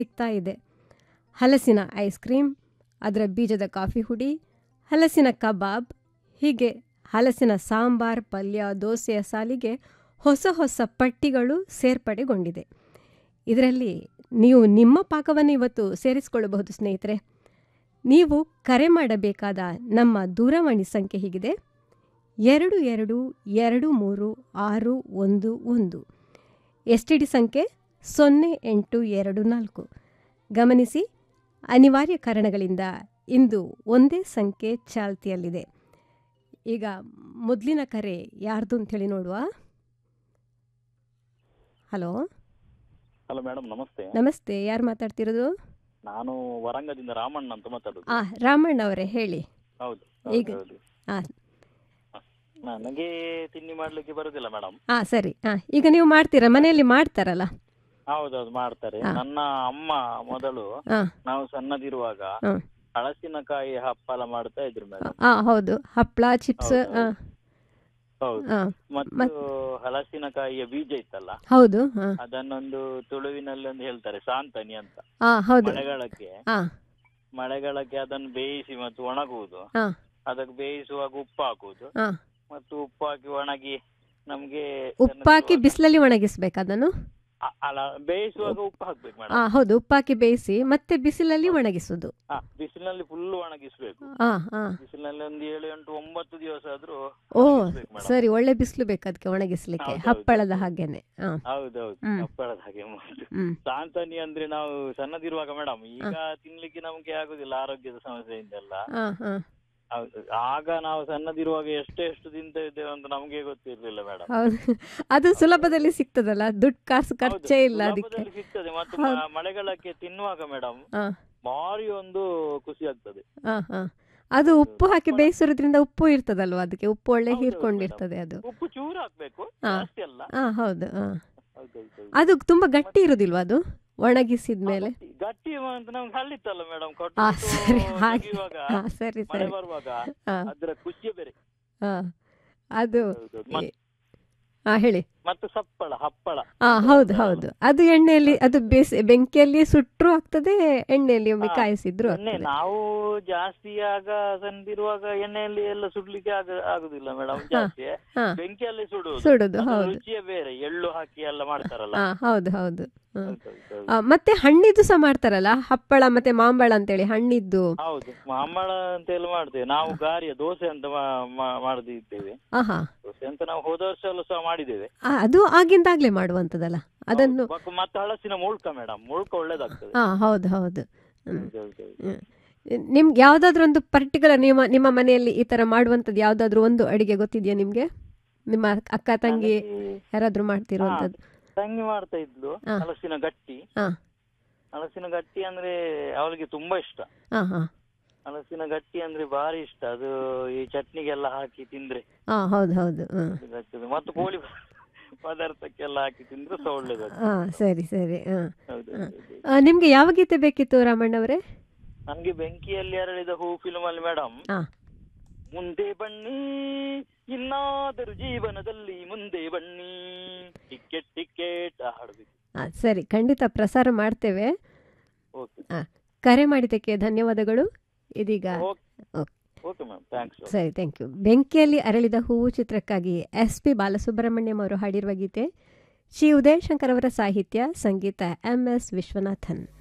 ಸಿಗ್ತಾ ಇದೆ ಹಲಸಿನ ಐಸ್ ಕ್ರೀಮ್ ಅದರ ಬೀಜದ ಕಾಫಿ ಹುಡಿ ಹಲಸಿನ ಕಬಾಬ್ ಹೀಗೆ ಹಲಸಿನ ಸಾಂಬಾರ್ ಪಲ್ಯ ದೋಸೆಯ ಸಾಲಿಗೆ ಹೊಸ ಹೊಸ ಪಟ್ಟಿಗಳು ಸೇರ್ಪಡೆಗೊಂಡಿದೆ ಇದರಲ್ಲಿ ನೀವು ನಿಮ್ಮ ಪಾಕವನ್ನು ಇವತ್ತು ಸೇರಿಸಿಕೊಳ್ಳಬಹುದು ಸ್ನೇಹಿತರೆ ನೀವು ಕರೆ ಮಾಡಬೇಕಾದ ನಮ್ಮ ದೂರವಾಣಿ ಸಂಖ್ಯೆ ಹೀಗಿದೆ ಎರಡು ಎರಡು ಎರಡು ಮೂರು ಆರು ಒಂದು ಒಂದು ಎಸ್ ಟಿ ಡಿ ಸಂಖ್ಯೆ ಸೊನ್ನೆ ಎಂಟು ಎರಡು ನಾಲ್ಕು ಗಮನಿಸಿ ಅನಿವಾರ್ಯ ಕಾರಣಗಳಿಂದ ಇಂದು ಒಂದೇ ಸಂಖ್ಯೆ ಚಾಲ್ತಿಯಲ್ಲಿದೆ ಈಗ ಮೊದಲಿನ ಕರೆ ಯಾರ್ದು ಅಂಥೇಳಿ ನೋಡುವ ಹಲೋ ಹಲೋ ಮೇಡಮ್ ನಮಸ್ತೆ ನಮಸ್ತೆ ಯಾರು ಮಾತಾಡ್ತಿರೋದು ನಾನು ವರಂಗದಿಂದ ರಾಮಣ್ಣ ಅಂತ ಮಾತಾಡುದು ಆ ರಾಮಣ್ಣ ಅವರೇ ಹೇಳಿ ಹೌದು ಈಗ- ಹೌದು, ಹೌದು. ಆ. ನನಗೆ ತಿಂಡಿ ಮಾಡ್ಲಿಕ್ಕೆ ಬರುದಿಲ್ಲ ಮೇಡಮ್ ಹಾಂ ಸರಿ ಹಾಂ ಈಗ ನೀವು ಮಾಡ್ತೀರಾ ಮನೆಯಲ್ಲಿ ಮಾಡ್ತಾರಲ್ಲ ಹೌದೌದು ಮಾಡ್ತಾರೆ ಹಾ. ನನ್ನ ಅಮ್ಮ ಮೊದಲು ಹಾಂ ನಾವು ಸಣ್ಣದಿರುವಾಗ ಹ್ಮ್. ಹಳಸಿನಕಾಯಿ ಹಪ್ಪಳ ಮಾಡ್ತಾ ಇದ್ರು ಮೇಡಮ್ ಹಾಂ ಹೌದು ಹಪ್ಪಳ ಚಿಪ್ಸ್ ಹೌದು, ಹಾಂ ಹೌದು ಹಾಂ ಮತ್ತು ಹಲಸಿನಕಾಯಿಯ ಬೀಜ ಇತ್ತಲ್ಲ ಹೌದು ಹಾಂ ಅದನ್ನೊಂದು ತುಳುವಿನಲ್ಲಿ ಒಂದು ಹೇಳ್ತಾರೆ ಸಾಂತನಿ ಅಂತ ಹಾಂ ಹೌದು ಮಳೆಗಾಲಕ್ಕೆ ಹಾಂ ಮಳೆಗಾಲಕ್ಕೆ ಅದನ್ನು ಬೇಯಿಸಿ ಮತ್ತು ಒಣಗುವುದು ಹಾಂ ಅದಕ್ಕೆ ಬೇಯಿಸುವಾಗ ಉಪ್ಪು ಹಾಕುವುದು ಹಾಂ ಮತ್ತು ಉಪ್ಪು ಹಾಕಿ ಒಣಗಿ ನಮ್ಗೆ ಉಪ್ಪಾಕಿ ಬಿಸಿಲಲ್ಲಿ ಒಣಗಿಸ್ಬೇಕು ಅದನ್ನು ಅ- ಅಲ್ಲ ಬೇಯಿಸುವಾಗ ಉಪ್ಪು ಹಾಕ್ಬೇಕು ಮೇಡಮ್ ಹಾಂ ಹೌದು ಉಪ್ಪಾಕಿ ಬೇಯಿಸಿ ಮತ್ತೆ ಬಿಸಿಲಲ್ಲಿ ಒಣಗಿಸೋದು ಬಿಸಿಲಿನಲ್ಲಿ ಫುಲ್ ಒಣಗಿಸ್ಬೇಕು ಹಾಂ ಹಾಂ ಬಿಸಿಲಿನಲ್ಲಿ ಒಂದು ಏಳು ಎಂಟು ಒಂಬತ್ತು ದಿವಸ ಆದ್ರೂ ಓ ಒಣಗಿಸ್ಬೇಕು madam. ಸರಿ ಒಳ್ಳೆ ಬಿಸಿಲು ಬೇಕು ಅದಕ್ಕೆ ಒಣಗಿಸ್ಲಿಕ್ಕೆ ಹೌದು, ಹಪ್ಪಳದ ಹೌದು. ಹಾಗೇನೆ ಹಾಂ ಹೌದೌದು ಹ್ಮ್. ಹಪ್ಪಳದ ಹಾಗೆ ಮಾಡುದು. ಹ್ಞೂ ಸಾಂತಾನಿ ಅಂದ್ರೆ ನಾವು ಸಣ್ಣದಿರುವಾಗ ಮೇಡಮ್ ಈಗ ತಿನ್ಲಿಕ್ಕೆ ನಮ್ಗೆ ಆಗುದಿಲ್ಲ ಆರೋಗ್ಯದ ಸಮಸ್ಯೆಯಿಂದೆಲ್ಲ ಹಾಂ ಹಾಂ ಹೌದು ಆಗ ನಾವು ಸಣ್ಣದಿರುವಾಗ ಎಷ್ಟು ಎಷ್ಟು ತಿಂತ ಇದ್ದೇವೆ ಅಂತ ನಮ್ಗೆ ಗೊತ್ತಿರ್ಲಿಲ್ಲ ಮೇಡಮ್ ಹೌದು ಅದು ಸುಲಭದಲ್ಲಿ ಸಿಗ್ತದಲ್ಲ ದುಡ್ಡು ಕಾಸು ಖರ್ಚೇ ಇಲ್ಲ ಅದಕ್ಕೆ ಸಿಗ್ತದೆ ಮತ್ತು ಹೌದು. ಮ- ಮಳೆಗಾಲಕ್ಕೆ ತಿನ್ನುವಾಗ ಮೇಡಮ್ ಹಾಂ ಭಾರಿ ಒಂದು ಖುಷಿ ಆಗ್ತದೆ ಹಾಂ ಹಾಂ ಅದು ಉಪ್ಪು ಹಾಕಿ ಬೇಯಿಸೋದ್ರಿಂದ ಉಪ್ಪು ಇರ್ತದಲ್ವ ಅದಕ್ಕೆ ಉಪ್ಪು ಒಳ್ಳೆ ಹೌದು, ಹೀರ್ಕೊಂಡಿರ್ತದೆ ಅದು ಉಪ್ಪು ಚೂರು ಹಾಕ್ಬೇಕು ಹಾ. ಜಾಸ್ತಿ ಅಲ್ಲ ಹಾಂ ಹೌದು ಹಾಂ ಹೌದೌದು ಅದು ತುಂಬ ಗಟ್ಟಿ ಇರೋದಿಲ್ವಾ ಅದು ಒಣಗಿಸಿದ ಮೇಲೆ ಗಟ್ಟಿ- ಗಟ್ಟಿ ಅಂತ ನಮ್ಗೆ ಹಳ್ಳಿತ್ತಲ್ಲ ಮೇಡಮ್ ಆ ಸರಿ ಹಾಗೆ ತೆಗೆಯುವಾಗ ಹಾಂ ಸರಿ ಮಳೆ ಸರಿ ಬರುವಾಗ ಹಾಂ ಅದರ ಖುಷಿಯೇ ಬೇರೆ ಹಾಂ ಅದು ಹೌದೌದು. ಮತ್- ಹಾಂ ಹೇಳಿ ಮತ್ತು ಸಪ್ಪಳ ಹಪ್ಪಳ ಹಾಂ ಹೌದು ಹೌದು ಅದು ಎಣ್ಣೆಯಲ್ಲಿ ಅದು ಬೇಸಿ ಬೆಂಕಿಯಲ್ಲಿ ಸುಟ್ಟರು ಆಗ್ತದೆ ಎಣ್ಣೆಯಲ್ಲಿ ಒಮ್ಮೆ ಹಾ. ಕಾಯಿಸಿದ್ರು ಎಣ್ಣೆ ಆಗ್ತದೆ ನಾವು ಜಾಸ್ತಿ ಆಗ ಸಣ್ಣದಿರುವಾಗ ಎಣ್ಣೆಯಲ್ಲಿ ಎಲ್ಲ ಸುಡ್ಲಿಕ್ಕೆ ಆಗ ಆಗುದಿಲ್ಲ ಮೇಡಮ್ ಜಾಸ್ತಿ ಹಾಂ ಬೆಂಕಿಯಲ್ಲಿ ಸುಡುವುದು ಸುಡುದು ಅದ್ರ ಹೌದು ರುಚಿಯೇ ಬೇರೆ ಎಳ್ಳು ಹಾಕಿ ಎಲ್ಲ ಮಾಡ್ತಾರಲ್ಲ ಹಾಂ ಹೌದು ಹೌದು ಹ್ಮ್. ಹೌದೌದು. ಆ, ಮತ್ತೆ ಹಣ್ಣಿದ್ದು ಸಹ ಮಾಡ್ತಾರಲ್ಲ ಹಪ್ಪಳ ಮತ್ತೆ ಮಾಂಬಳ ಅಂತೇಳಿ ಹಣ್ಣಿದ್ದು ಹೌದು ಮಾಂಬಳ ಅಂತ ಎಲ್ಲ ಮಾಡ್ತೇವೆ ನಾವು ಗಾರಿಯ ದೋಸೆ ಅಂತ ಮಾ- ಮಾ- ಮಾಡದಿದ್ದೇವೆ ಆಹಾ ದೋಸೆ ಅಂತ ನಾವು ಹೋದ ವರ್ಷ ಎಲ್ಲ ಸಹ ಮಾಡಿದ್ದೇವೆ ಆ, ಅದು ಆಗಿಂದಾಗ್ಲೇ ಮಾಡುವಂಥದ್ದಲ್ಲ ಅದನ್ನು ಹೌದು. ಮತ್ತು- ಮತ್ತೆ ಹಳಸಿನ ಮುಳ್ಕ ಮೇಡಮ್ ಮುಳ್ಕ ಒಳ್ಳೇದಾಗ್ತದೆ ಹಾ ಹೌದು ಹೌದು ಹ್ಮ್. ಹೌದೌದು. ಹ್ಮ್. ನಿಮ್ಗೆ ಯಾವ್ದಾದ್ರು ಒಂದು ಪರ್ಟಿಕ್ಯುಲರ್ ನಿಮ್ಮ ನಿಮ್ಮ ಮನೆಯಲ್ಲಿ ಈ ತರ ಮಾಡುವಂಥದ್ದು ಯಾವ್ದಾದ್ರು ಒಂದು ಅಡಿಗೆ ಗೊತ್ತಿದೆಯಾ ನಿಮ್ಗೆ ನಿಮ್ಮ ಅಕ್ಕ ತಂಗಿ ನನಗೆ ಯಾರಾದ್ರೂ ಮಾಡ್ತಿರುವಂಥದ್ದು ತಂಗಿ ಮಾಡ್ತಾ ಇದ್ಲು ಹಾ. ಹಲಸಿನ ಗಟ್ಟಿ ಹಾ ಹಲಸಿನ ಗಟ್ಟಿ ಅಂದ್ರೆ ಅವಳಿಗೆ ತುಂಬಾ ಇಷ್ಟ ಹಾ ಹಾ ಹಲಸಿನ ಗಟ್ಟಿ ಅಂದ್ರೆ ಭಾರಿ ಇಷ್ಟ ಅದು ಈ ಚಟ್ನಿಗೆಲ್ಲ ಹಾಕಿ ತಿಂದ್ರೆ ಹಾ ಹೌದು ಹೌದು ಹ್ಮ್ ಇದಾಗ್ತದೆ ಮತ್ತು ಕೋಳಿ ಪದಾರ್ಥಕ್ಕೆಲ್ಲ ಹಾಕಿ ತಿಂದ್ರೆ ಸಹ ಒಳ್ಳೇದಾಗ್ತದೆ ಹಾ ಸರಿ ಸರಿ ಹಾ ಹೌದು ಹೌದು, ಹೌದು. ಆ, ನಿಮ್ಗೆ ಯಾವ ಗೀತೆ ಬೇಕಿತ್ತು ರಾಮಣ್ಣವರೇ ನನ್ಗೆ ಬೆಂಕಿಯಲ್ಲಿ ಅರಳಿದ ಹೂ ಫಿಲ್ಮ್ ಅಲ್ಲಿ ಮೇಡಮ್ ಹಾ ಮುಂದೆ ಬನ್ನಿ ಇನ್ನಾದರೂ ಜೀವನದಲ್ಲಿ ಮುಂದೆ ಬನ್ನಿ ಟಿಕೆಟ್ ಟಿಕೆಟ್ ಹಾಡಬೇಕು ಆ, ಸರಿ ಖಂಡಿತ ಪ್ರಸಾರ ಮಾಡ್ತೇವೆ ಓಕೆ ಆ, ಕರೆ ಮಾಡಿದ್ದಕ್ಕೆ ಧನ್ಯವಾದಗಳು ಇದೀಗ okay okay. Okay ma'am thanks ಸರಿ ಥ್ಯಾಂಕ್ ಯು ಬೆಂಕಿಯಲ್ಲಿ ಅರಳಿದ ಹೂವು ಚಿತ್ರಕ್ಕಾಗಿ ಎಸ್ ಪಿ ಬಾಲಸುಬ್ರಹ್ಮಣ್ಯಂ ಅವರು ಹಾಡಿರುವ ಗೀತೆ ಶ್ರೀ ಉದಯಶಂಕರ್ ಅವರ ಸಾಹಿತ್ಯ ಸಂಗೀತ ಎಂ ಎಸ್ ವಿಶ್ವನಾಥನ್